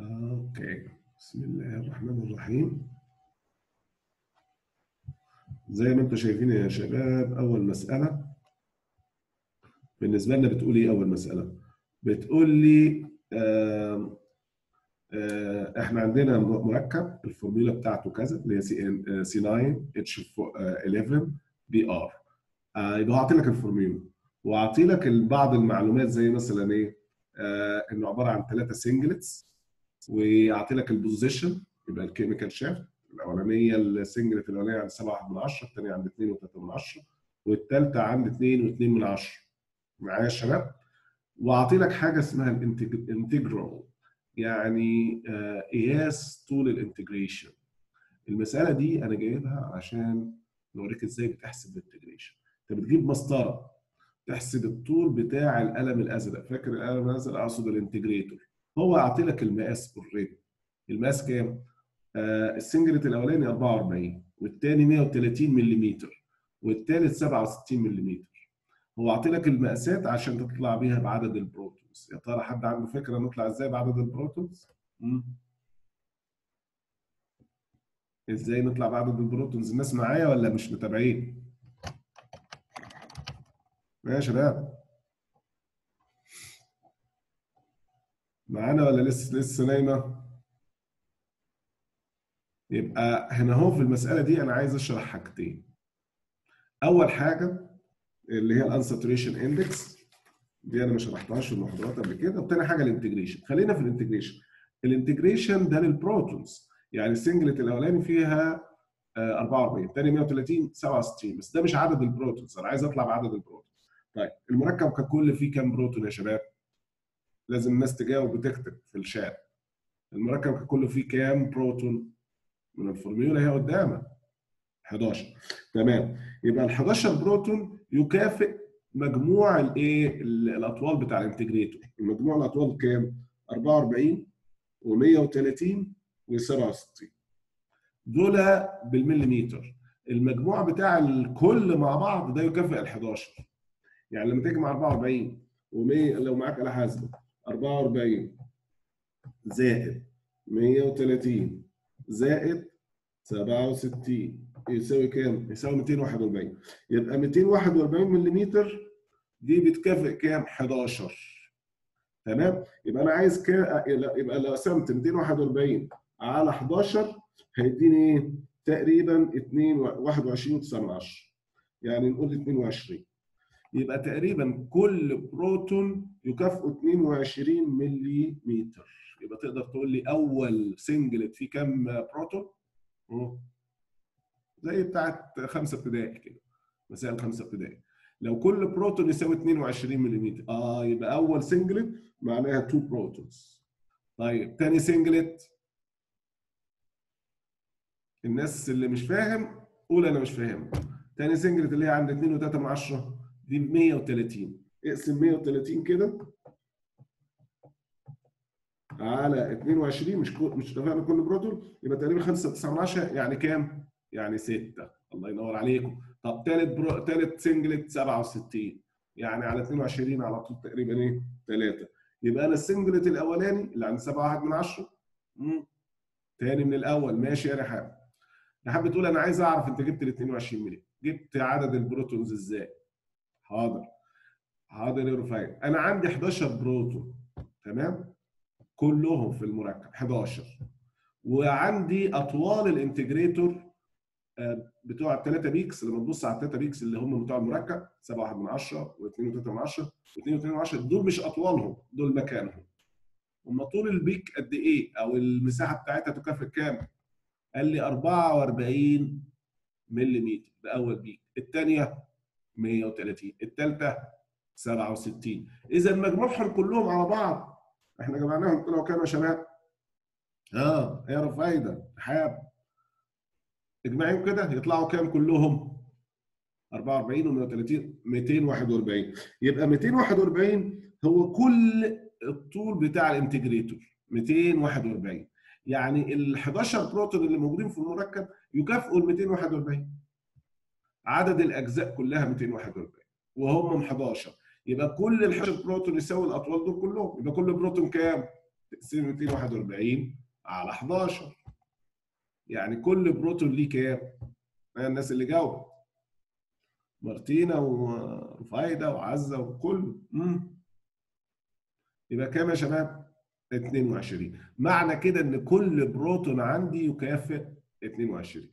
اوكي بسم الله الرحمن الرحيم زي ما انتم شايفين يا شباب اول مساله بالنسبه لنا بتقول ايه اول مساله بتقول لي آه آه احنا عندنا مركب الفورمولا بتاعته كذا اللي هي سي سي 9 اتش 11 بي ار يبقى هعطي لك الفورمولا واعطي لك بعض المعلومات زي مثلا ايه آه انه عباره عن ثلاثه سنجلتس ويعطي لك البوزيشن يبقى الكيميكال شافت الاولانيه السنجلت الاولانيه عند 7 من 10 الثانيه عند 2 و3 من 10 والثالثه عند 2 و2 من 10 معايا يا شباب واعطي لك حاجه اسمها الانتجرال يعني قياس طول الانتجريشن المساله دي انا جايبها عشان نوريك ازاي بتحسب الانتجريشن انت بتجيب مسطره تحسب الطول بتاع القلم الازرق فاكر القلم الازرق اقصد الانتجريتور هو اعطي لك المقاس اوريدي المقاس كام؟ آه السنجلت الاولاني 44 والثاني 130 ملم والثالث 67 ملم هو اعطي لك المقاسات عشان تطلع بيها بعدد البروتونز يا ترى حد عنده فكره نطلع ازاي بعدد البروتونز؟ مم. ازاي نطلع بعدد البروتونز الناس معايا ولا مش متابعين؟ يا شباب معانا ولا لسه لسه نايمه؟ يبقى هنا هو في المساله دي انا عايز اشرح حاجتين. اول حاجه اللي هي الانساتوريشن اندكس دي انا ما شرحتهاش في المحاضرات قبل كده، وتاني حاجه الانتجريشن، خلينا في الانتجريشن. الانتجريشن ده للبروتونز، يعني السنجلت الاولاني فيها 44 الثاني 130 67 بس ده مش عدد البروتونز انا عايز اطلع بعدد البروتونز. طيب المركب ككل فيه كام بروتون يا شباب؟ لازم الناس تجاوب وتكتب في الشات المركب ككله فيه كام بروتون من الفورميولا هي قدامك 11 تمام يبقى ال 11 بروتون يكافئ مجموع الايه الاطوال بتاع الانتجريتور المجموع الاطوال كام 44 و130 و67 دول بالمليمتر المجموع بتاع الكل مع بعض ده يكافئ ال 11 يعني لما تجمع 44 و100 لو معاك آلة حاسبة 44 زائد 130 زائد 67 يساوي كام؟ يساوي 241 يبقى 241 ملم دي بتكافئ كام؟ 11 تمام؟ يبقى انا عايز كام يبقى لو قسمت 241 على 11 هيديني ايه؟ تقريبا 2 21 9 يعني نقول 22 يبقى تقريبا كل بروتون يكافئه 22 ملي متر يبقى تقدر تقول لي اول سنجلت فيه كام بروتون؟ زي بتاعت خمسه ابتدائي كده مسائل خمسه ابتدائي لو كل بروتون يساوي 22 ملم اه يبقى اول سنجلت معناها 2 بروتونز طيب تاني سنجلت الناس اللي مش فاهم قول انا مش فاهم تاني سنجلت اللي هي عند 2 و3 من 10 دي ب 130 اقسم 130 كده على 22 مش كو... مش اتفقنا كل بروتون يبقى تقريبا 5 9 من 10 يعني كام؟ يعني 6 الله ينور عليكم طب ثالث برو... ثالث سنجلت 67 يعني على 22 على طول تقريبا ايه؟ 3 يبقى انا السنجلت الاولاني اللي عند 7 1 من 10 امم تاني من الاول ماشي يا رحاب رحاب بتقول انا عايز اعرف انت جبت ال 22 ملي جبت عدد البروتونز ازاي؟ حاضر حاضر يا رفاعي انا عندي 11 بروتون تمام كلهم في المركب 11 وعندي اطوال الانتجريتور بتوع الثلاثه بيكس لما تبص على الثلاثه بيكس اللي هم بتوع المركب 7 1 من 10 و2 3 من 10 و2 3 من 10 دول مش اطوالهم دول مكانهم هم طول البيك قد ايه او المساحه بتاعتها تكافئ كام؟ قال لي 44 ملم ده اول بيك الثانيه 130 الثالثه 67 اذا مجموعهم كلهم على بعض احنا جمعناهم طلعوا كام يا شباب؟ اه يا رفايده حاب اجمعيهم كده يطلعوا كام كلهم؟ 44 و 130 241 يبقى 241 هو كل الطول بتاع الانتجريتور 241 يعني ال 11 بروتون اللي موجودين في المركب يكافئوا ال 241 عدد الاجزاء كلها 241 وهم 11 يبقى كل ال 11 بروتون يساوي الاطوال دول كلهم يبقى كل بروتون كام؟ تقسيم 241 على 11 يعني كل بروتون ليه كام؟ الناس اللي جاوبت مارتينا ورفايده وعزه وكله امم يبقى كام يا شباب؟ 22 معنى كده ان كل بروتون عندي يكافئ 22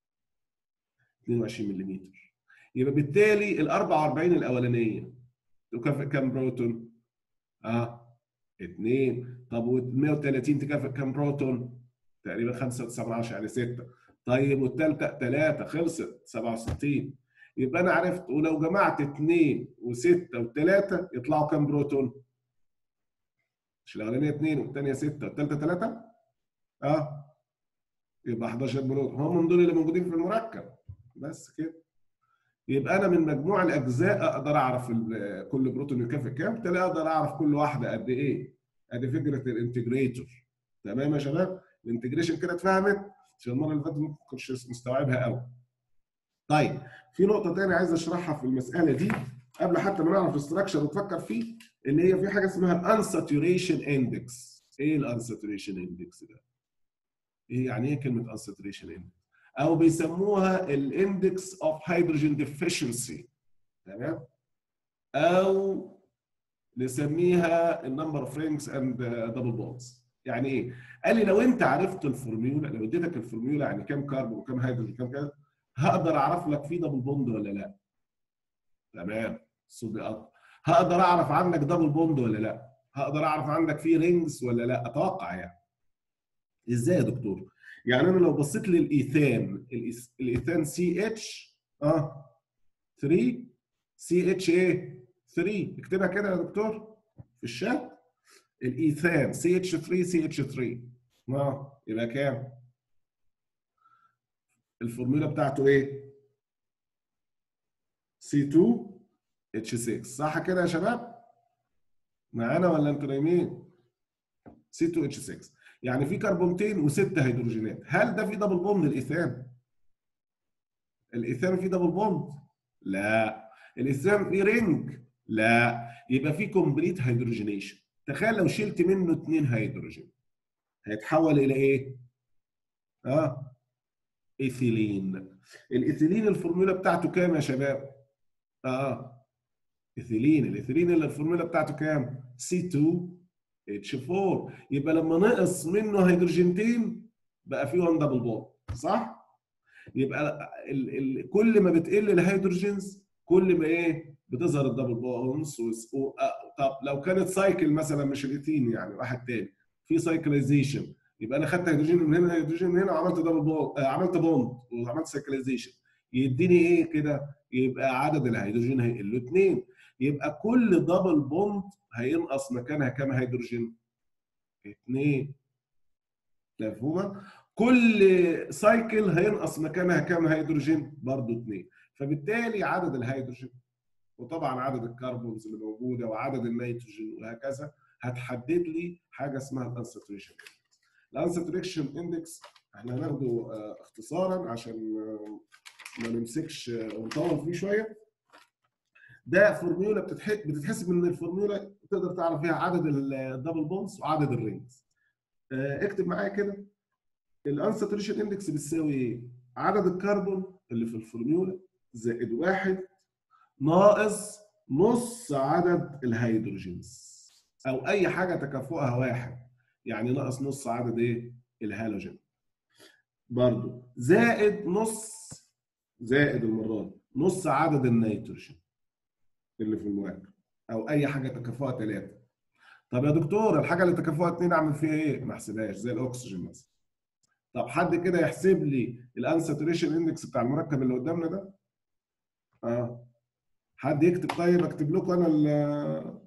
22 ملم يبقى بالتالي ال 44 الاولانيه تكافئ كام بروتون؟ اه 2 طب وال 130 تكافئ كام بروتون؟ تقريبا 5.9 يعني 6 طيب والثالثه 3 خلصت 67 يبقى انا عرفت ولو جمعت 2 و6 و3 يطلعوا كام بروتون؟ مش الاولانيه 2 والثانيه 6 والثالثه 3 اه يبقى 11 بروتون هم دول اللي موجودين في المركب بس كده يبقى انا من مجموع الاجزاء اقدر اعرف كل بروتون يكافئ كام بالتالي اقدر اعرف كل واحده قد ايه ادي فكره الانتجريتور تمام يا شباب الانتجريشن كده اتفهمت عشان المره اللي فاتت ما كنتش مستوعبها قوي طيب في نقطه ثانيه عايز اشرحها في المساله دي قبل حتى ما نعرف الاستراكشر وتفكر فيه اللي هي في حاجه اسمها الانساتوريشن اندكس ايه الانساتوريشن اندكس ده ايه يعني ايه كلمه انساتوريشن اندكس او بيسموها الاندكس اوف هيدروجين ديفيشنسي تمام او نسميها النمبر اوف رينجز اند دبل بونز يعني ايه قال لي لو انت عرفت الفورميولا لو اديتك الفورميولا يعني كام كاربون وكام هيدروجين وكام كذا هقدر اعرف لك في دبل بوند ولا لا تمام الصوت بيقطع هقدر اعرف عندك دبل بوند ولا لا هقدر اعرف عندك في رينجز ولا لا اتوقع يعني ازاي يا دكتور يعني انا لو بصيت للايثان الايثان سي اتش اه 3 سي اتش ايه 3 اكتبها كده يا دكتور في الشات الايثان سي اتش 3 سي اتش 3 اه يبقى كام الفورمولا بتاعته ايه C2 H6 صح كده يا شباب؟ معانا ولا انتوا نايمين؟ C2 H6 يعني في كربونتين وست هيدروجينات هل ده في دبل بوند الايثان؟ الايثان فيه دبل بوند؟ لا الايثان فيه رينج؟ لا يبقى في كومبليت هيدروجينيشن تخيل لو شلت منه اثنين هيدروجين هيتحول الى ايه؟ اه ايثيلين الايثيلين الفورمولا بتاعته كام يا شباب؟ اه ايثيلين الايثيلين اللي الفورمولا بتاعته كام؟ C2H4 يبقى لما نقص منه هيدروجينتين بقى فيه 1 دبل بوند صح؟ يبقى ال ال كل ما بتقل الهيدروجينز كل ما ايه؟ بتظهر الدبل بوندز طب لو كانت سايكل مثلا مش الايثين يعني واحد تاني في سايكلايزيشن يبقى انا خدت هيدروجين من هنا هيدروجين من هنا وعملت دبل بوند آه عملت بوند وعملت سايكلايزيشن يديني ايه كده؟ يبقى عدد الهيدروجين هيقل اثنين يبقى كل دبل بوند هينقص مكانها كام هيدروجين؟ اثنين مفهومه؟ كل سايكل هينقص مكانها كام هيدروجين؟ برضه اثنين فبالتالي عدد الهيدروجين وطبعا عدد الكربونز اللي موجوده وعدد النيتروجين وهكذا هتحدد لي حاجه اسمها الانساتوريشن الانساتوريشن اندكس احنا هناخده اختصارا عشان ما نمسكش ونطول فيه شويه ده فورميولا بتتحسب بتتحسب من الفورميولا تقدر تعرف فيها عدد الدبل بونز وعدد الرينجز اكتب معايا كده الانساتوريشن اندكس بتساوي ايه؟ عدد الكربون اللي في الفورميولا زائد واحد ناقص نص عدد الهيدروجينز او اي حاجه تكافؤها واحد يعني ناقص نص عدد ايه؟ الهالوجين برضو زائد نص زائد المره دي نص عدد النيتروجين اللي في المركب او اي حاجه تكافؤها ثلاثه طب يا دكتور الحاجه اللي تكافؤها اثنين اعمل فيها ايه؟ ما احسبهاش زي الاكسجين مثلا طب حد كده يحسب لي الانساتوريشن اندكس بتاع المركب اللي قدامنا ده؟ اه حد يكتب طيب اكتب لكم انا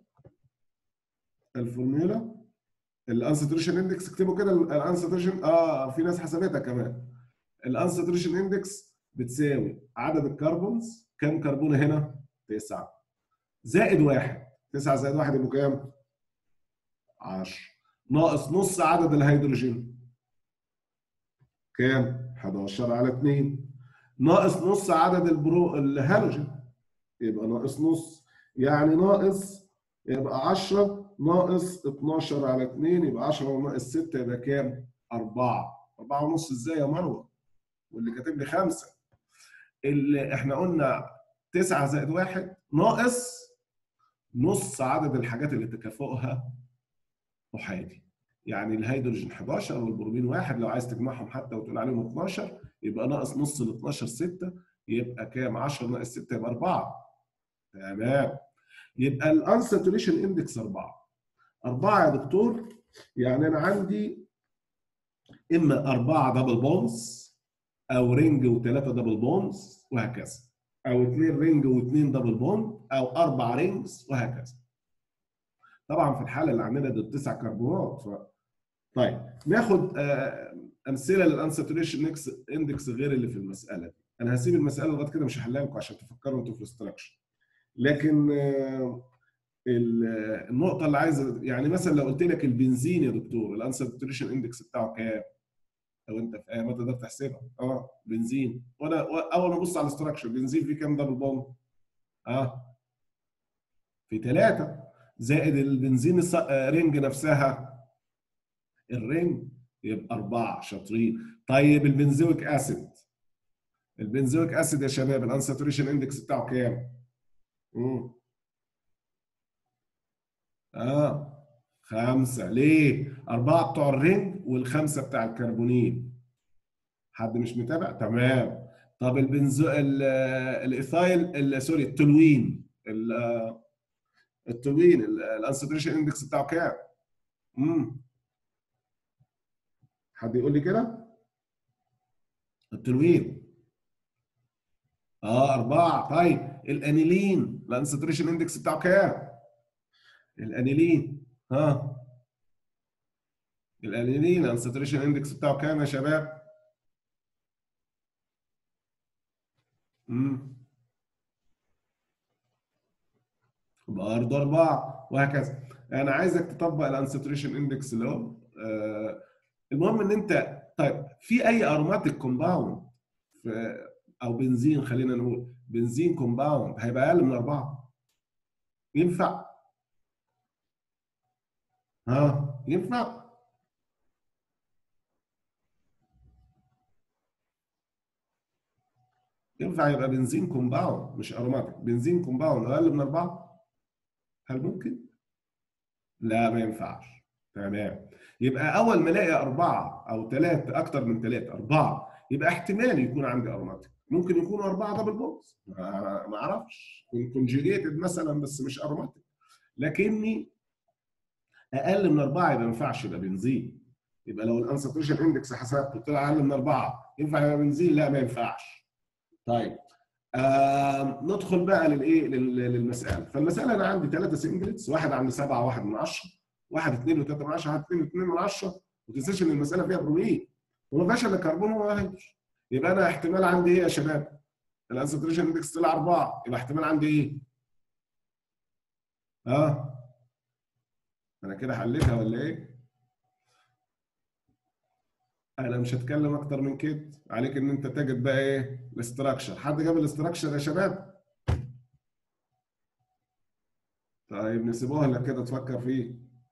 الفورمولا الانساتوريشن اندكس اكتبوا كده الانساتوريشن اه في ناس حسبتها كمان الانساتوريشن اندكس بتساوي عدد الكربونز كام كربونه هنا؟ تسعه زائد واحد تسعه زائد واحد يبقوا كام؟ 10 ناقص نص عدد الهيدروجين كام؟ 11 على 2 ناقص نص عدد البرو الهالوجين يبقى ناقص نص يعني ناقص يبقى 10 ناقص 12 على 2 يبقى 10 ناقص 6 يبقى كام؟ 4 4 ونص ازاي يا مروه؟ واللي كاتب لي 5 اللي احنا قلنا 9 زائد 1 ناقص نص عدد الحاجات اللي تكافؤها احادي يعني الهيدروجين 11 والبرومين 1 لو عايز تجمعهم حتى وتقول عليهم 12 يبقى ناقص نص ال 12 6 يبقى كام 10 ناقص 6 يبقى 4 تمام يبقى الانساتوريشن اندكس 4 4 يا دكتور يعني انا عندي اما 4 دبل بونز او رينج وثلاثه دبل بونز وهكذا او اثنين رينج واثنين دبل بوند او اربع رينجز وهكذا طبعا في الحاله اللي عندنا دول تسع كربونات ف... طيب ناخد امثله للانساتوريشن اندكس غير اللي في المساله دي انا هسيب المساله لغايه كده مش هحلها لكم عشان تفكروا انتوا في الاستراكشر لكن النقطه اللي عايز يعني مثلا لو قلت لك البنزين يا دكتور الانساتوريشن اندكس بتاعه كام لو انت في ما تقدر تحسبها اه بنزين وانا اول ما ابص على الاستراكشر بنزين فيه كام دبل بوند اه في ثلاثه زائد البنزين رينج نفسها الرينج يبقى أربعة شاطرين طيب البنزويك أسيد البنزويك أسيد يا شباب الأنساتوريشن إندكس بتاعه كام؟ مم. آه خمسة ليه؟ أربعة بتوع الرينج والخمسة بتاع الكربونين حد مش متابع؟ تمام طب البنزو الإيثايل سوري التلوين التلوين الانساتوريشن اندكس بتاعه كام؟ امم حد يقول لي كده؟ التلوين اه أربعة طيب الأنيلين الانساتوريشن اندكس بتاعه كام؟ الأنيلين ها الأنيلين الانساتوريشن اندكس بتاعه كام يا شباب؟ امم برضه أربعة وهكذا أنا عايزك تطبق الانساتوريشن اندكس اللي هو آه المهم إن أنت طيب في أي أروماتيك كومباوند أو بنزين خلينا نقول بنزين كومباوند هيبقى أقل من أربعة ينفع؟ ها ينفع؟ ينفع يبقى بنزين كومباوند مش أروماتيك بنزين كومباوند أقل من أربعة؟ هل ممكن؟ لا ما ينفعش تمام يبقى اول ما الاقي اربعه او ثلاثه اكتر من ثلاثه اربعه يبقى احتمال يكون عندي اروماتيك ممكن يكونوا اربعه دبل بوكس ما اعرفش كونجيجيتد مثلا بس مش اروماتيك لكني اقل من اربعه يبقى ما ينفعش يبقى بنزين يبقى لو الانساتوريشن اندكس حسبته طلع اقل من اربعه ينفع يبقى بنزين؟ لا ما ينفعش. طيب آه ندخل بقى للايه للمساله فالمساله انا عندي ثلاثه سنجلتس واحد عند سبعه واحد من 10 واحد اثنين وثلاثه من 10 واحد اثنين واثنين من 10 وما تنساش ان المساله فيها برومين وما فيهاش الا كربون وما هيدروجين يبقى انا احتمال عندي ايه يا شباب؟ الانساتوريشن اندكس طلع اربعه يبقى احتمال عندي ايه؟ ها؟ آه. انا كده حليتها ولا ايه؟ انا مش هتكلم اكتر من كده عليك ان انت تجد بقى ايه الاستراكشر حد جاب الاستراكشر يا شباب طيب نسيبوها لك كده تفكر فيه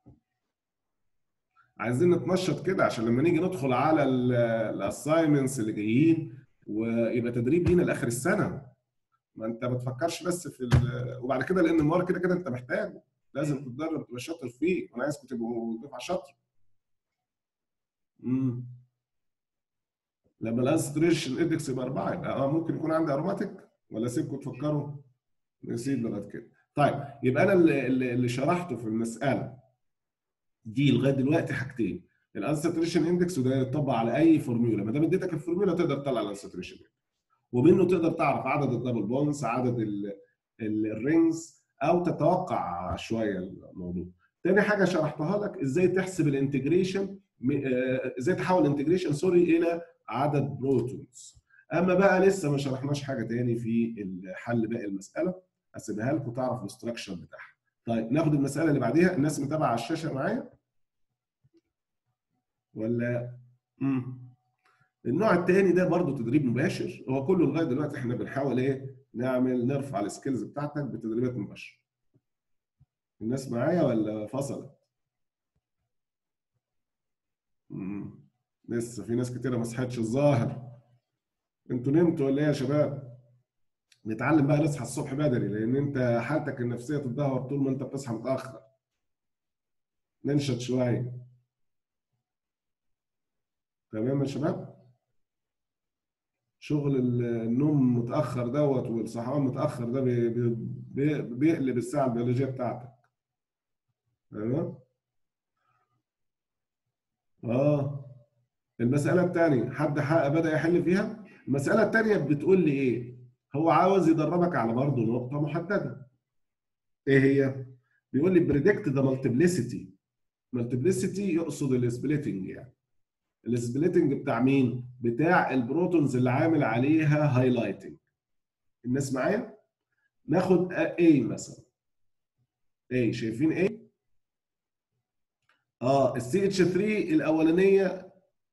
عايزين نتنشط كده عشان لما نيجي ندخل على الاساينمنتس اللي جايين ويبقى تدريب لينا لاخر السنه ما انت ما تفكرش بس في وبعد كده لان الموارد كده كده انت محتاجه لازم تتدرب تبقى شاطر فيه وانا عايزكم تبقوا دفعه شاطره امم لما الانستريشن اندكس يبقى اربعه يبقى اه ممكن يكون عندي اروماتيك ولا اسيبكم تفكروا؟ نسيب لغايه كده. طيب يبقى انا اللي, اللي شرحته في المساله دي لغايه دلوقتي حاجتين الانستريشن اندكس وده يتطبق على اي فورميولا ما دام اديتك الفورميولا تقدر تطلع الانستريشن ومنه تقدر تعرف عدد الدبل بونز عدد الرينجز او تتوقع شويه الموضوع. تاني حاجه شرحتها لك ازاي تحسب الانتجريشن ازاي تحول الانتجريشن سوري الى عدد بروتونز اما بقى لسه ما شرحناش حاجه تاني في حل باقي المساله هسيبها لكم تعرف الاستراكشر بتاعها طيب ناخد المساله اللي بعديها الناس متابعه على الشاشه معايا ولا امم النوع الثاني ده برضه تدريب مباشر هو كله لغايه دلوقتي احنا بنحاول ايه نعمل نرفع السكيلز بتاعتك بتدريبات مباشره الناس معايا ولا فصلت؟ مم. لسه في ناس كتيرة ما صحتش الظاهر انتوا نمتوا ولا ايه يا شباب؟ نتعلم بقى نصحى الصبح بدري لان انت حالتك النفسيه تتدهور طول ما انت بتصحى متاخر ننشط شويه تمام يا شباب شغل النوم متاخر دوت والصحيان متاخر ده بي بي بيقلب الساعه البيولوجيه بتاعتك تمام اه المساله الثانيه حد حق بدا يحل فيها المساله الثانيه بتقول لي ايه هو عاوز يدربك على برضه نقطه محدده ايه هي بيقول لي بريدكت ذا مالتيبليسيتي مالتيبليسيتي يقصد السبليتنج يعني السبليتنج بتاع مين بتاع البروتونز اللي عامل عليها هايلايتنج الناس معايا ناخد A مثلا A شايفين A اه السي اتش 3 الاولانيه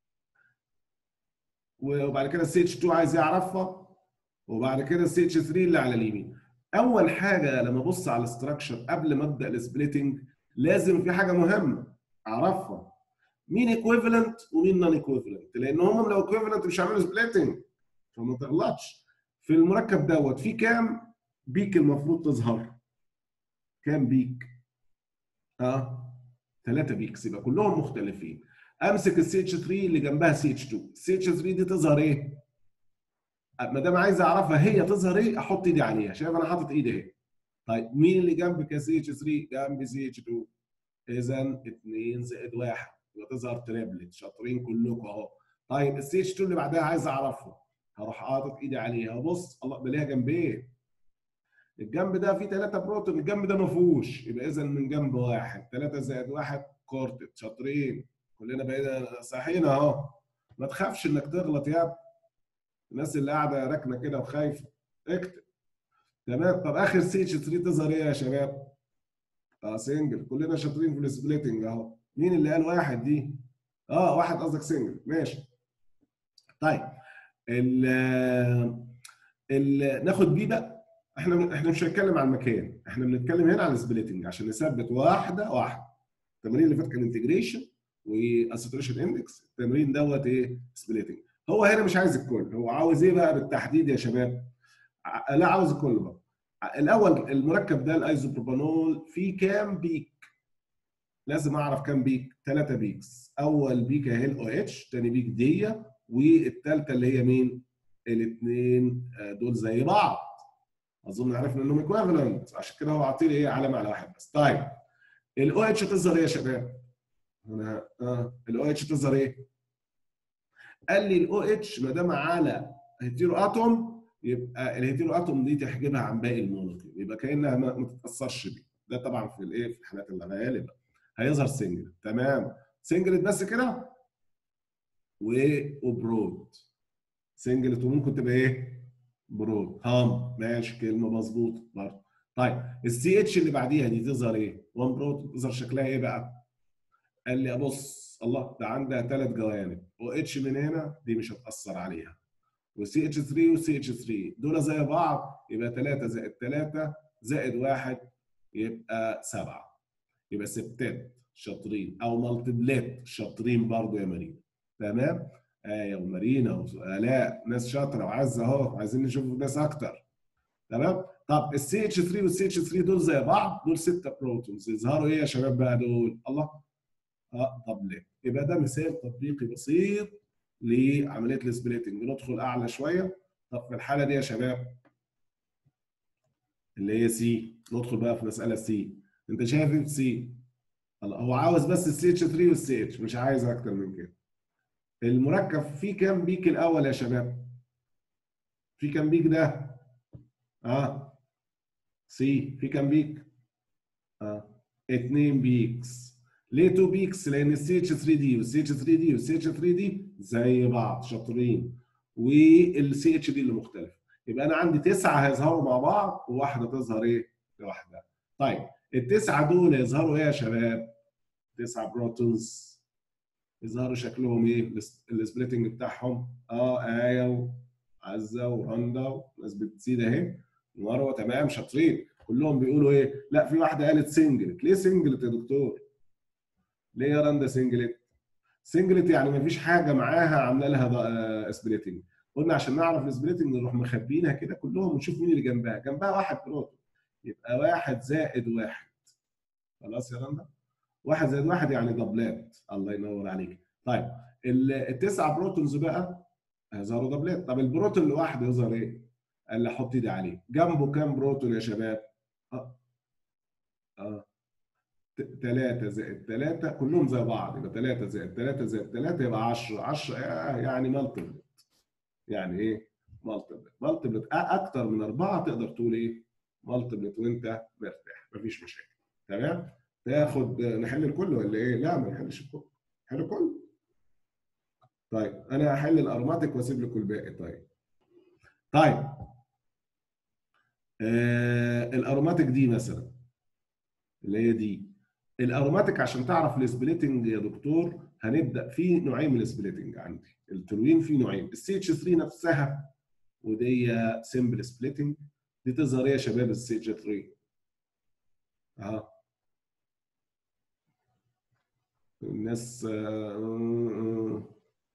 وبعد كده السي اتش 2 عايز يعرفها وبعد كده السي اتش 3 اللي على اليمين اول حاجه لما ابص على الاستراكشر قبل ما ابدا السبليتنج لازم في حاجه مهمه اعرفها مين ايكويفالنت ومين نون ايكويفالنت لان هم لو ايكويفالنت مش هيعملوا سبليتنج فما تغلطش في المركب دوت في كام بيك المفروض تظهر كام بيك اه ثلاثة بيكس يبقى كلهم مختلفين امسك السي اتش 3 اللي جنبها سي اتش 2 السي اتش 3 دي تظهر ايه ما دام عايز اعرفها هي تظهر ايه احط ايدي عليها شايف انا حاطط ايدي اهي طيب مين اللي جنبك يا سي اتش 3 جنب سي اتش 2 اذا 2 زائد 1 يبقى تظهر تريبلت شاطرين كلكم اهو طيب السي اتش 2 اللي بعدها عايز اعرفها هروح حاطط ايدي عليها بص الله بلاقيها جنبين الجنب ده فيه 3 بروتون الجنب ده ما فيهوش يبقى اذا من جنب واحد 3 زائد 1 كورتت شاطرين كلنا بقينا صحينا اهو ما تخافش انك تغلط يا ابني الناس اللي قاعده راكنه كده وخايفه اكتب تمام طب اخر سي اتش 3 تظهر ايه يا شباب؟ اه سنجل كلنا شاطرين في السبليتنج اهو مين اللي قال واحد دي؟ اه واحد قصدك سنجل ماشي طيب ال ال ناخد بي بقى احنا احنا مش هنتكلم عن المكان احنا بنتكلم هنا عن السبليتنج عشان نثبت واحده واحده التمرين اللي فات كان انتجريشن واسيتريشن اندكس التمرين دوت ايه سبليتنج هو هنا مش عايز الكل هو عاوز ايه بقى بالتحديد يا شباب لا عاوز الكل بقى الاول المركب ده الايزوبروبانول فيه كام بيك لازم اعرف كام بيك ثلاثة بيكس اول بيك اهي الاو اتش ثاني بيك دي والثالثه اللي هي مين الاثنين دول زي بعض اظن عرفنا انهم ايكويفالنت عشان كده هو عاطي لي ايه علامه على واحد بس طيب الاو اتش تظهر ايه يا شباب هنا اه الاو اتش تظهر ايه قال لي الاو اتش ما دام على هيتيرو اتوم يبقى الهيتيرو اتوم دي تحجبها عن باقي المولكيول يبقى كانها ما تتاثرش بيه ده طبعا في الايه في الحالات الغالبه هيظهر سنجل تمام سنجلت بس كده وبرود سنجلت وممكن تبقى ايه برود هام ماشي كلمه مظبوطه برضه طيب السي اتش اللي بعديها دي تظهر ايه 1 برود تظهر شكلها ايه بقى قال لي ابص الله ده عندها ثلاث جوانب او اتش من هنا دي مش هتاثر عليها وسي اتش 3 وسي اتش 3 دول زي بعض يبقى 3 زائد 3 زائد 1 يبقى 7 يبقى سبتات شاطرين او مالتيبلات شاطرين برضو يا مارينا تمام ايه ومارينا والاء ناس شاطره وعزه اهو عايزين نشوف ناس اكتر تمام طب السي اتش 3 والسي اتش 3 دول زي بعض دول 6 بروتونز يظهروا ايه يا شباب بقى دول الله اه طب ليه يبقى ده مثال تطبيقي بسيط لعمليه السبليتنج ندخل اعلى شويه طب في الحاله دي يا شباب اللي هي سي ندخل بقى في مساله سي انت شايف ايه في سي هو عاوز بس السي اتش 3 والسي اتش مش عايز اكتر من كده المركب فيه كام بيك الاول يا شباب في كام بيك ده اه سي في كام بيك اه اتنين بيكس ليه 2 بيكس لان السي اتش 3 دي والسي اتش 3 دي والسي اتش 3 دي زي بعض شاطرين والسي اتش دي اللي مختلف يبقى انا عندي تسعه هيظهروا مع بعض وواحده تظهر ايه لوحدها طيب التسعه دول يظهروا ايه يا شباب تسعه بروتونز يظهروا شكلهم ايه السبليتنج بتاعهم اه ايه وعزه ورندا وناس بتزيد اهي ومروه تمام شاطرين كلهم بيقولوا ايه لا في واحده قالت سنجلت ليه سنجلت يا دكتور ليه يا رندا سنجلت سنجلت يعني ما فيش حاجه معاها عامله لها سبليتنج قلنا عشان نعرف السبليتنج نروح مخبينها كده كلهم ونشوف مين اللي جنبها جنبها واحد بروتون يبقى واحد زائد واحد خلاص يا رندا واحد زائد واحد يعني دبلات الله ينور عليك طيب التسعه بروتونز بقى هيظهروا دبلات طب البروتون لوحده يظهر ايه؟ قال لي احط ايدي عليه جنبه كام بروتون يا شباب؟ اه اه 3 زائد 3 كلهم زي بعض يبقى 3 زائد 3 زائد 3 يبقى 10 10 يعني مالتيبل يعني ايه؟ مالتيبل مالتيبل اكتر من اربعه تقدر تقول ايه؟ مالتيبل وانت مرتاح مفيش مشاكل تمام؟ تاخد نحل الكل ولا ايه؟ لا ما نحلش الكل حل الكل طيب انا هحل الارماتيك واسيب لكم الباقي طيب طيب آه الاروماتيك دي مثلا اللي هي دي الاروماتيك عشان تعرف السبليتنج يا دكتور هنبدا في نوعين من السبليتنج عندي التولوين في نوعين السي اتش 3 نفسها ودي سمبل سبليتنج دي تظهر ايه يا شباب السي اتش 3 اهو الناس آه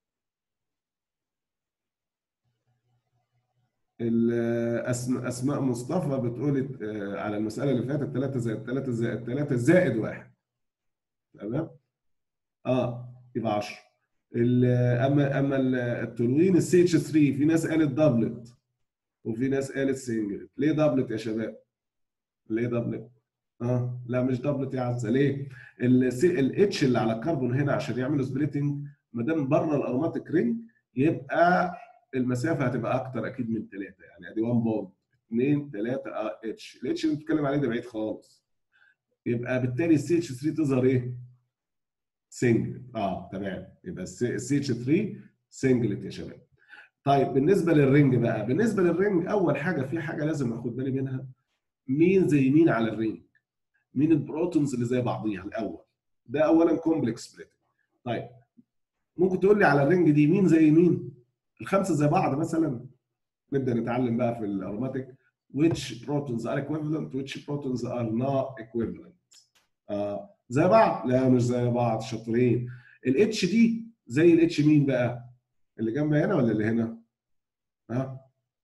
اسماء مصطفى بتقول على المساله اللي فاتت 3 زائد 3 زائد 3 زائد 1 تمام اه يبقى 10 اما اما التلوين السي اتش 3 في ناس قالت دبلت وفي ناس قالت سنجلت ليه دبلت يا شباب؟ ليه دبلت؟ اه لا مش دبلت يا عزه ليه؟ الاتش اللي على الكربون هنا عشان يعملوا سبليتنج ما دام بره الاروماتيك رينج يبقى المسافه هتبقى اكتر اكيد من 3 يعني ادي 1 بوند 2 3 اه اتش الاتش اللي بنتكلم عليه ده بعيد خالص يبقى بالتالي السي اتش 3 تظهر ايه؟ سنجلت اه تمام يبقى السي اتش 3 سنجلت يا شباب طيب بالنسبه للرينج بقى بالنسبه للرينج اول حاجه في حاجه لازم اخد بالي منها مين زي مين على الرينج مين البروتونز اللي زي بعضيها الاول ده اولا كومبلكس سبليت طيب ممكن تقول لي على الرينج دي مين زي مين الخمسه زي بعض مثلا نبدا نتعلم بقى في الاروماتيك which protons are equivalent which protons are not equivalent آه زي بعض لا مش زي بعض شاطرين الاتش دي زي الاتش مين بقى اللي جنبها هنا ولا اللي هنا ها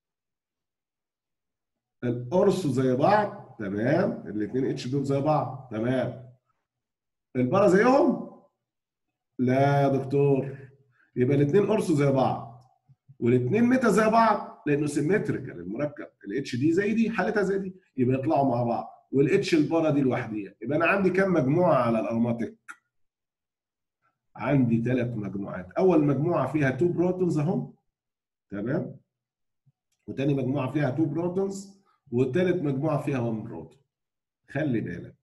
القرص زي بعض تمام الاثنين اتش دول زي بعض تمام البارا زيهم لا يا دكتور يبقى الاثنين قرص زي بعض والاثنين ميتا زي بعض لانه سيمتريكال المركب الاتش دي زي دي حالتها زي دي يبقى يطلعوا مع بعض والاتش البارا دي لوحديها يبقى انا عندي كام مجموعه على الاروماتيك عندي ثلاث مجموعات اول مجموعه فيها 2 بروتونز اهم تمام وتاني مجموعه فيها 2 بروتونز وثالث مجموعه فيها 1 بروتون خلي بالك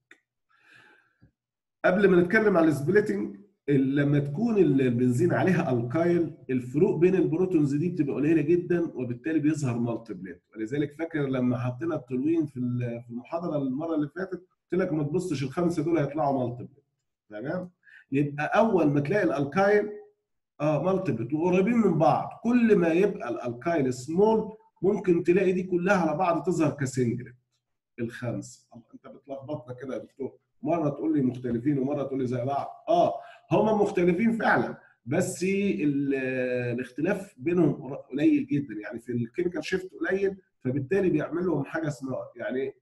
قبل ما نتكلم على السبليتنج لما تكون البنزين عليها الكايل الفروق بين البروتونز دي بتبقى قليله جدا وبالتالي بيظهر مالتيبلات ولذلك فاكر لما حطينا التلوين في في المحاضره المره اللي فاتت قلت لك ما تبصش الخمسه دول هيطلعوا مالتيبلات تمام يبقى اول ما تلاقي الالكايل اه مالتيبلت وقريبين من بعض كل ما يبقى الالكايل سمول ممكن تلاقي دي كلها على بعض تظهر كسنجلت الخمسه انت بتلخبطنا كده يا دكتور مره تقول لي مختلفين ومره تقول لي زي بعض اه هم مختلفين فعلا بس الاختلاف بينهم قليل جدا يعني في الكيميكال شيفت قليل فبالتالي بيعمل لهم حاجه اسمها يعني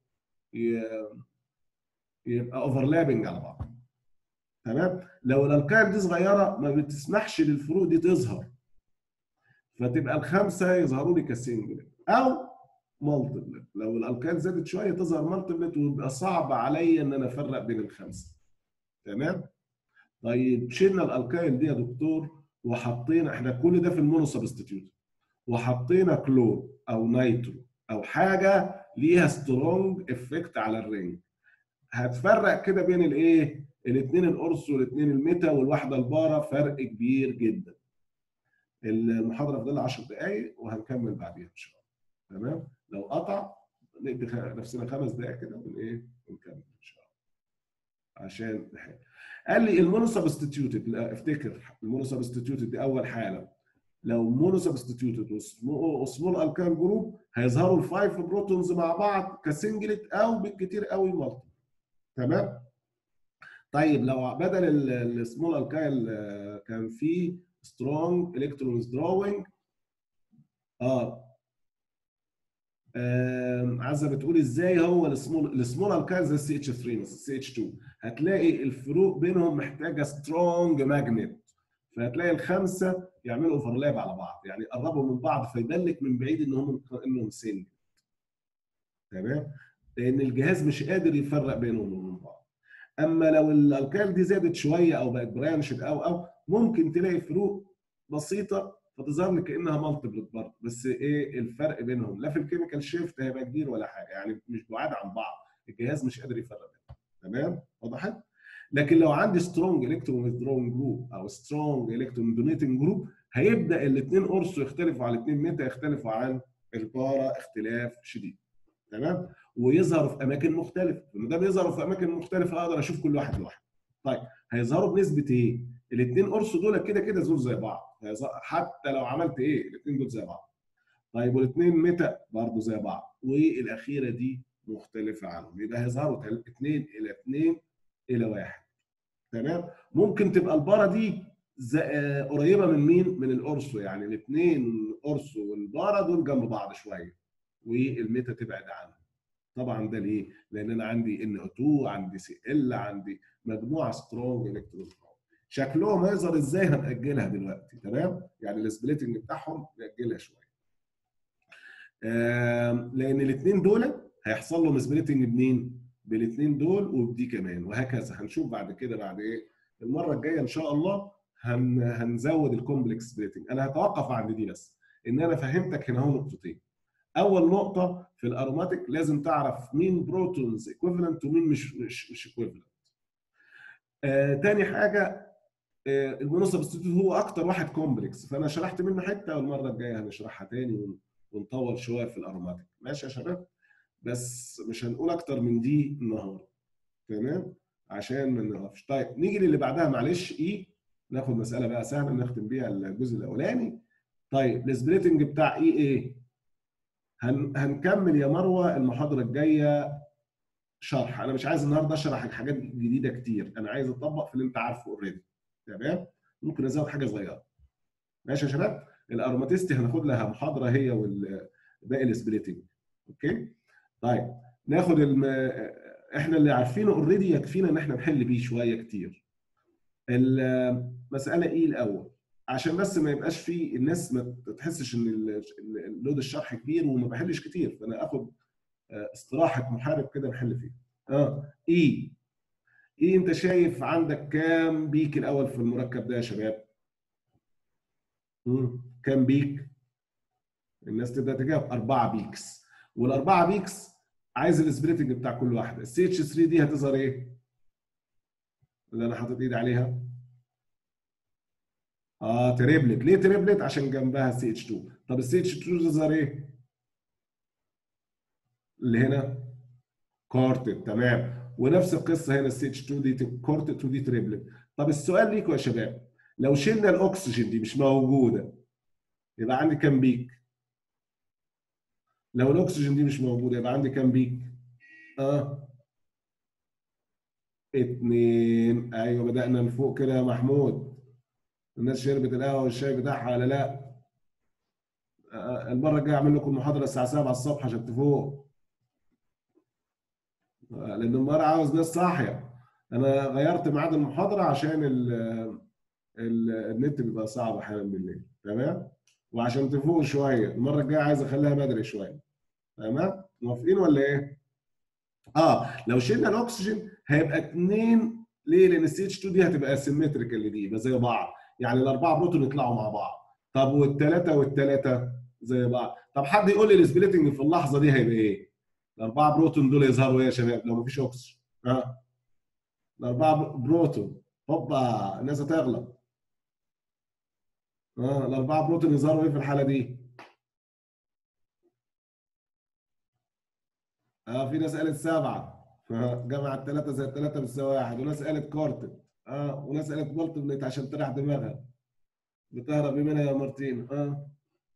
يبقى اوفرلابنج على بعض تمام لو الالكايل دي صغيره ما بتسمحش للفروق دي تظهر فتبقى الخمسه يظهروا لي كسنجل او مالتيبلت لو الالكايل زادت شويه تظهر مالتيبلت ويبقى صعب عليا ان انا افرق بين الخمسه تمام طيب شلنا الالكايل دي يا دكتور وحطينا احنا كل ده في المونو سبستيتيوت وحطينا كلور او نيترو او حاجه ليها سترونج افكت على الرينج هتفرق كده بين الايه الاثنين القرص والاثنين الميتا والواحده البارا فرق كبير جدا المحاضره فاضل 10 دقائق وهنكمل بعديها ان شاء الله تمام لو قطع ندي نفسنا خمس دقائق كده ون ايه ونكمل ان شاء الله عشان نحل قال لي المونو سبستيتيوتد افتكر المونو سبستيتيوتد دي اول حاله لو مونو سبستيتيوتد وسمول الكان جروب هيظهروا الفايف بروتونز مع بعض كسنجلت او بالكتير قوي مالتي تمام طيب لو بدل السمول الكايل كان فيه سترونج الكترونز دروينج اه عزه بتقول ازاي هو السمول السمول الكايل زي السي اتش 3 مثلا السي اتش 2 هتلاقي الفروق بينهم محتاجه سترونج ماجنت فهتلاقي الخمسه يعملوا اوفرلاب على بعض يعني يقربوا من بعض فيبان لك من بعيد انهم انهم سنج تمام لان الجهاز مش قادر يفرق بينهم وبين بعض اما لو الالكال دي زادت شويه او بقت برانشد او او ممكن تلاقي فروق بسيطه فتظهر لك كانها مالتيبل برضه بس ايه الفرق بينهم لا في الكيميكال شيفت هيبقى كبير ولا حاجه يعني مش بعاد عن بعض الجهاز مش قادر يفرق بينهم تمام وضحت لكن لو عندي سترونج الكترون ويذرون جروب او سترونج الكترون دونيتنج جروب هيبدا الاثنين اورسو يختلفوا عن الاثنين ميتا يختلفوا عن البارا اختلاف شديد تمام ويظهروا في اماكن مختلفه لما ده بيظهروا في اماكن مختلفه اقدر اشوف كل واحد لوحده طيب هيظهروا بنسبه ايه الاثنين اورسو دول كده كده زول زي بعض حتى لو عملت ايه الاثنين دول زي بعض طيب والاثنين ميتا برضه زي بعض والاخيره دي مختلفه عنهم يبقى هيظهروا 2 الى 2 الى 1 تمام ممكن تبقى البارا دي قريبه من مين من الاورسو يعني الاثنين اورسو والبارا دول جنب بعض شويه والميتا تبعد عنهم طبعا ده ليه لان انا عندي ان او 2 عندي سي ال عندي مجموعه سترونج الكترون شكلهم هيظهر ازاي هنأجلها دلوقتي تمام يعني السبليتنج بتاعهم نأجلها شويه لان الاثنين دول هيحصل لهم سبليتنج بمين بالاثنين دول وبدي كمان وهكذا هنشوف بعد كده بعد ايه المره الجايه ان شاء الله هن هنزود الكومبلكس سبليتنج انا هتوقف عند دي بس ان انا فهمتك هنا اهو نقطتين اول نقطه في الاروماتيك لازم تعرف مين بروتونز ايكويفالنت ومين مش مش مش ايكويفالنت آه تاني حاجه آه المونوسبستيتيوت هو اكتر واحد كومبلكس فانا شرحت منه حته والمره الجايه هنشرحها تاني ونطول شويه في الاروماتيك ماشي يا شباب بس مش هنقول اكتر من دي النهارده تمام عشان ما نقفش طيب نيجي للي بعدها معلش اي ناخد مساله بقى سهله نختم بيها الجزء الاولاني طيب السبليتنج بتاع اي ايه هن هنكمل يا مروه المحاضره الجايه شرح انا مش عايز النهارده اشرح حاجات جديده كتير انا عايز اطبق في اللي انت عارفه اوريدي تمام ممكن ازود حاجه صغيره ماشي يا شباب الاروماتيستي هناخد لها محاضره هي والباقي السبليتنج اوكي طيب ناخد الم... احنا اللي عارفينه اوريدي يكفينا ان احنا نحل بيه شويه كتير المساله ايه الاول عشان بس ما يبقاش في الناس ما تحسش ان اللود الشرح كبير وما بحلش كتير فانا اخد استراحه محارب كده نحل فيه اه اي ايه انت شايف عندك كام بيك الاول في المركب ده يا شباب مم. كام بيك الناس تبدا تجاوب اربعه بيكس والاربعه بيكس عايز السبليتنج بتاع كل واحده السي اتش 3 دي هتظهر ايه اللي انا حاطط ايدي عليها اه تريبلت ليه تريبلت عشان جنبها سي اتش 2 طب السي اتش 2 تظهر ايه اللي هنا كورتد تمام ونفس القصه هنا السي اتش 2 دي كورتد ودي تريبلت طب السؤال ليكم يا شباب لو شلنا الاكسجين دي مش موجوده يبقى عندي كام بيك لو الاكسجين دي مش موجوده يبقى عندي كام بيك اه اتنين ايوه بدانا من فوق كده يا محمود الناس شربت القهوه والشاي بتاعها ولا لا آه المره الجايه اعمل لكم محاضره الساعه 7 الصبح عشان تفوقوا آه لان المره عاوز ناس صاحيه انا غيرت ميعاد المحاضره عشان ال ال النت بيبقى صعب احيانا بالليل تمام وعشان تفوق شويه المره الجايه عايز اخليها بدري شويه تمام موافقين ولا ايه اه لو شلنا الاكسجين هيبقى اثنين ليه لان السي اتش 2 دي هتبقى سيمتريكال دي يبقى زي بعض يعني الاربعه بروتون يطلعوا مع بعض طب والثلاثه والثلاثه زي بعض طب حد يقول لي السبليتنج في اللحظه دي هيبقى ايه الاربعه بروتون دول يظهروا ايه يا شباب لو مفيش اكسجين ها آه. الاربعه بروتون هوبا الناس هتغلط اه الاربعه بروتون يظهروا ايه في الحاله دي؟ اه في ناس قالت سبعه فجمع الثلاثه زي الثلاثه بتساوي واحد وناس قالت كارتد اه وناس قالت مالتيبليت عشان تريح دماغها بتهرب منها يا مارتين اه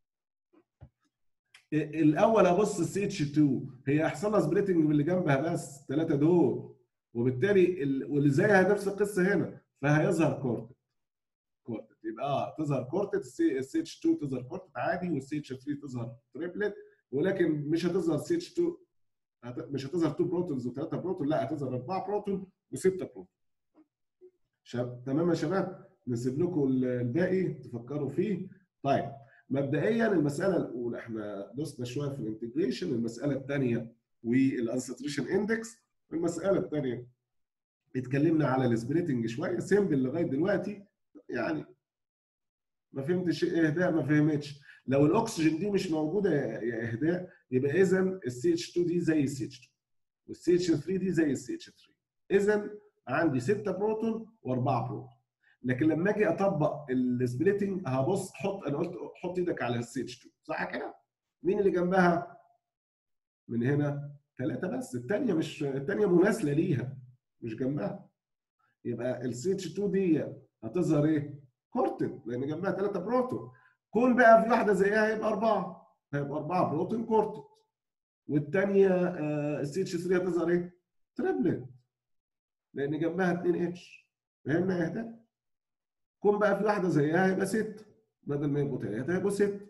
الاول ابص السي اتش 2 هي هيحصل لها سبليتنج من اللي جنبها بس ثلاثه دول وبالتالي ال... واللي زيها نفس القصه هنا فهيظهر كورتت كورتت يبقى اه تظهر كورتت السي اتش 2 تظهر كورتت عادي والسي اتش 3 تظهر تريبلت ولكن مش هتظهر سي اتش 2 مش هتظهر 2 بروتونز و3 بروتون لا هتظهر 4 بروتون و6 بروتون شاب تمام يا شباب نسيب لكم الباقي تفكروا فيه طيب مبدئيا المساله الاولى احنا دوسنا شويه في الانتجريشن المساله الثانيه والانساتريشن اندكس المساله الثانيه اتكلمنا على السبليتنج شويه سيمبل لغايه دلوقتي يعني ما فهمتش ايه اهداء ما فهمتش لو الاكسجين دي مش موجوده يا اهداء يبقى اذا السي اتش 2 دي زي السي اتش 2 والسي اتش 3 دي زي السي اتش 3 اذا عندي 6 بروتون و4 بروتون لكن لما اجي اطبق السبليتنج هبص حط انا قلت حط ايدك على السي اتش 2 صح كده؟ مين اللي جنبها؟ من هنا ثلاثه بس الثانيه مش الثانيه مناسله ليها مش جنبها يبقى السي اتش 2 دي هتظهر ايه؟ كورتن لان جنبها ثلاثه بروتون كون بقى في واحده زيها هيبقى اربعه هيبقى اربعه بروتون كورتن والثانيه السي اتش 3 هتظهر ايه؟ تريبلت لان جنبها 2 اتش فهمنا يا اهداء؟ كون بقى في واحده زيها يبقى ست بدل ما يبقوا ثلاثه يبقوا ست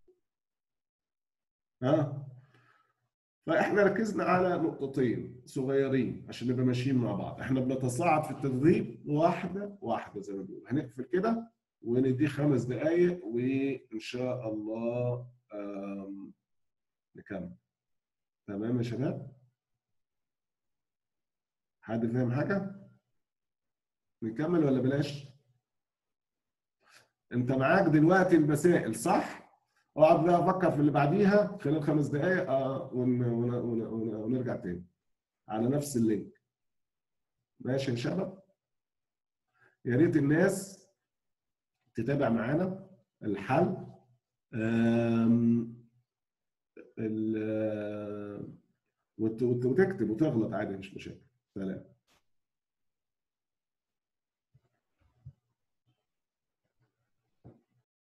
ها فاحنا ركزنا على نقطتين صغيرين عشان نبقى ماشيين مع بعض احنا بنتصاعد في التدريب واحده واحده زي ما بنقول هنقفل كده وندي خمس دقائق وان شاء الله نكمل تمام يا شباب حد فاهم حاجه نكمل ولا بلاش انت معاك دلوقتي المسائل صح اقعد بقى افكر في اللي بعديها خلال خمس دقائق آه ون ون ون ون ونرجع تاني على نفس اللينك ماشي يا شباب يا ريت الناس تتابع معانا الحل وتكتب وتغلط عادي مش مشاكل سلام